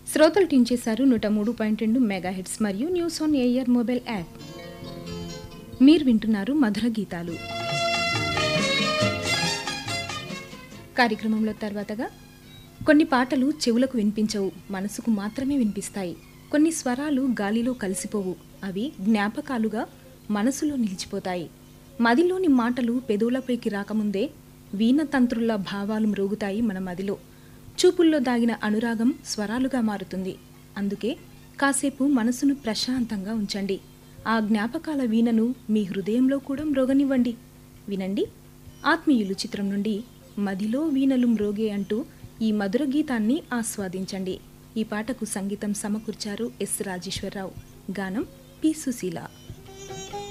శ్రోతలు ట్యూన్ చేశారు నూట మూడు పాయింట్ రెండు మెగా హిట్స్ మరియు news on air mobile app మీరు వింటున్నారు మధుర గీతాలు కార్యక్రమంలో తర్వాతగా కొన్ని పాటలు చెవులకు వినిపించవు మనసుకు మాత్రమే వినిపిస్తాయి కొన్ని స్వరాలు గాలిలో కలిసిపోవు అవి జ్ఞాపకాలుగా మనసులో నిలిచిపోతాయి మదిలోని మాటలు పెదవులపైకి రాకముందే వీణతంత్రుల భావాలు మ్రోగుతాయి మన మదిలో చూపుల్లో దాగిన అనురాగం స్వరాలుగా మారుతుంది అందుకే కాసేపు మనసును ప్రశాంతంగా ఉంచండి ఆ జ్ఞాపకాల వీణను మీ హృదయంలో కూడా మ్రోగనివ్వండి వినండి ఆత్మీయులు చిత్రం నుండి మదిలో వీణలు మ్రోగే అంటూ ఈ మధుర గీతాన్ని ఆస్వాదించండి ఈ పాటకు సంగీతం సమకూర్చారు ఎస్ రాజేశ్వరరావు గానం పి సుశీల